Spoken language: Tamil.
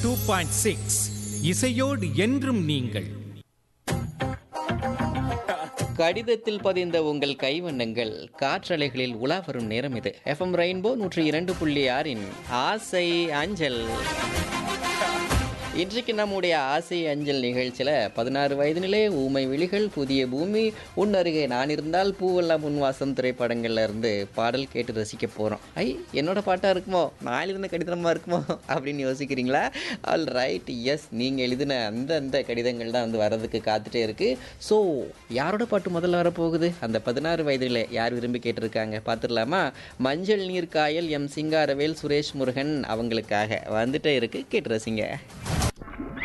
டூ பாயிண்ட் சிக்ஸ் இசையோடு என்றும் நீங்கள் கடிதத்தில் பதிந்த உங்கள் கைவண்ணங்கள் காற்றலைகளில் உலா வரும் நேரம் இது எஃப்எம் ரெயின்போ நூற்றி இரண்டு புள்ளி ஆறின் ஆசை அஞ்சல் இன்றைக்கு நம்முடைய ஆசை அஞ்சல் நிகழ்ச்சியில் பதினாறு வயதினிலே ஊமை விழிகள் புதிய பூமி உன் அருகே நான் இருந்தால் பூவெல்லாம் முன்வாசம் திரைப்படங்கள்ல இருந்து பாடல் கேட்டு ரசிக்க போகிறோம் ஐ என்னோட பாட்டாக இருக்குமோ நான் எழுதின கடிதமாக இருக்குமோ அப்படின்னு யோசிக்கிறீங்களா ஆல் ரைட் எஸ் நீங்கள் எழுதின அந்த அந்த கடிதங்கள் தான் வந்து வர்றதுக்கு காத்துட்டே இருக்குது ஸோ யாரோட பாட்டு முதல்ல வரப்போகுது அந்த பதினாறு வயதில் யார் விரும்பி கேட்டிருக்காங்க பார்த்துடலாமா மஞ்சள் நீர் காயல் எம் சிங்காரவேல் சுரேஷ் முருகன் அவங்களுக்காக வந்துட்டே இருக்கு கேட்டு ரசிங்க